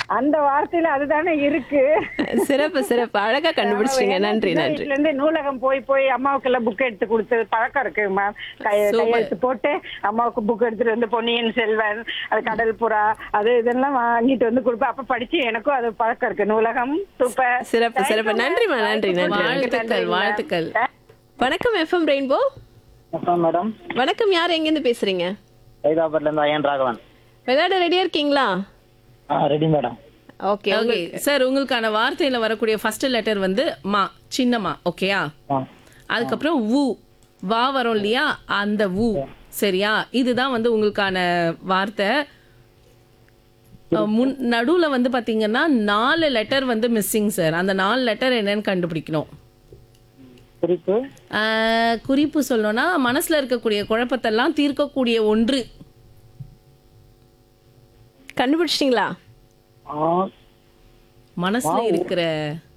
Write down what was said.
அந்த வார்த்தையில அதுதானே இருக்கு சிறப்பு சிறப்பு அழகா கண்டுபிடிச்சிட்டீங்க ஏன்னா நன்றி சின்ன நன்றி வயசுல இருந்து நூலகம் போய் போய் அம்மாவுக்கு எல்லாம் புக் எடுத்து கொடுத்து பழக்கம் இருக்கு மேம் Super. கையெழுத்து போட்டு அம்மாவுக்கு புக் எடுத்துட்டு வந்து பொன்னியின் செல்வன் அது கடல் புறா அது இதெல்லாம் வாங்கிட்டு வந்து கொடுப்பேன் அப்ப படிச்சு எனக்கும் அது பழக்கம் இருக்கு நூலகம் சூப்பர் சிறப்பு சிறப்பு நன்றிமா நன்றி நன்றி வாழ்த்துக்கள் வாழ்த்துக்கள் வணக்கம் எஃப்எம் ரெயின்போ வணக்கம் மேடம் வணக்கம் யார் எங்கேருந்து பேசுறீங்க ஹைதராபாத்ல இருந்து ஐயன் ராகவன் விளையாட ரெடியா இருக்கீங்களா ஆ ready madam okay okay sir உங்களுக்கான வார்த்தையில வரக்கூடிய ஃபர்ஸ்ட் லெட்டர் வந்து மா சின்னமா ஓகேயா ஆ அதுக்கப்புறம் ஊ வா வரும் இல்லையா அந்த ஊ சரியா இதுதான் வந்து உங்களுக்கான வார்த்தை அஹ் முன் நடுவுல வந்து பாத்தீங்கன்னா நாலு லெட்டர் வந்து மிஸ்ஸிங் சார் அந்த நாலு லெட்டர் என்னன்னு கண்டுபிடிக்கணும் குறிப்பு அஹ் குறிப்பு சொல்லணும்னா மனசுல இருக்கக்கூடிய குழப்பத்தெல்லாம் தீர்க்கக்கூடிய ஒன்று கண்டுபிடிச்சிட்டீங்களா ஆ மனசுல இருக்கிற